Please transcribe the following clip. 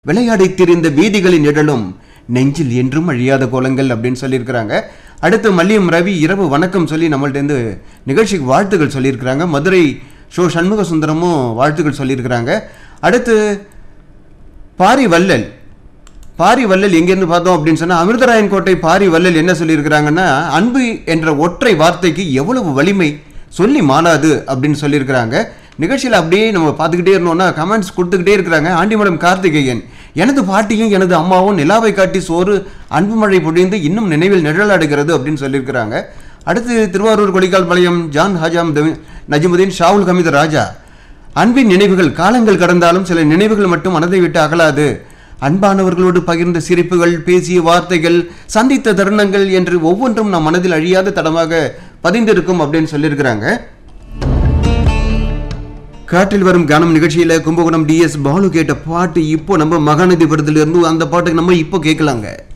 விளையாடி திரிந்த வீதிகளின் நிழலும் நெஞ்சில் என்றும் அழியாத கோலங்கள் அப்படின்னு சொல்லியிருக்கிறாங்க அடுத்து மல்லியம் ரவி இரவு வணக்கம் சொல்லி நம்மள்ட்டேருந்து நிகழ்ச்சிக்கு வாழ்த்துக்கள் சொல்லியிருக்கிறாங்க மதுரை ஷோ சண்முக சுந்தரமும் வாழ்த்துக்கள் சொல்லியிருக்கிறாங்க அடுத்து பாரி வள்ளல் பாரி வள்ளல் எங்கேருந்து பார்த்தோம் அப்படின்னு சொன்னா அமிர்தராயன் கோட்டை பாரி வள்ளல் என்ன சொல்லியிருக்கிறாங்கன்னா அன்பு என்ற ஒற்றை வார்த்தைக்கு எவ்வளவு வலிமை சொல்லி மாறாது அப்படின்னு சொல்லியிருக்கிறாங்க நிகழ்ச்சியில் அப்படியே நம்ம பார்த்துக்கிட்டே இருந்தோம்னா கமெண்ட்ஸ் கொடுத்துக்கிட்டே இருக்கிறாங்க ஆண்டிமடம் கார்த்திகேயன் எனது பாட்டியும் எனது அம்மாவும் நிலாவை காட்டி சோறு அன்பு மழை பொழிந்து இன்னும் நினைவில் நிழலாடுகிறது அப்படின்னு சொல்லியிருக்கிறாங்க அடுத்து திருவாரூர் கொடிக்கால் பாளையம் ஜான் ஹாஜாம் தவி- நஜிமுதீன் ஷாவுல் ஹமீது ராஜா அன்பின் நினைவுகள் காலங்கள் கடந்தாலும் சில நினைவுகள் மட்டும் மனதை விட்டு அகலாது அன்பானவர்களோடு பகிர்ந்த சிரிப்புகள் பேசிய வார்த்தைகள் சந்தித்த தருணங்கள் என்று ஒவ்வொன்றும் நம் மனதில் அழியாத தடமாக பதிந்திருக்கும் அப்படின்னு சொல்லியிருக்கிறாங்க காற்றில் வரும் கானம் நிகழ்ச்சியில கும்பகோணம் டிஎஸ் பாலு கேட்ட பாட்டு இப்போ நம்ம மகாநதி விருதுல இருந்து அந்த பாட்டுக்கு நம்ம இப்போ கேட்கலாங்க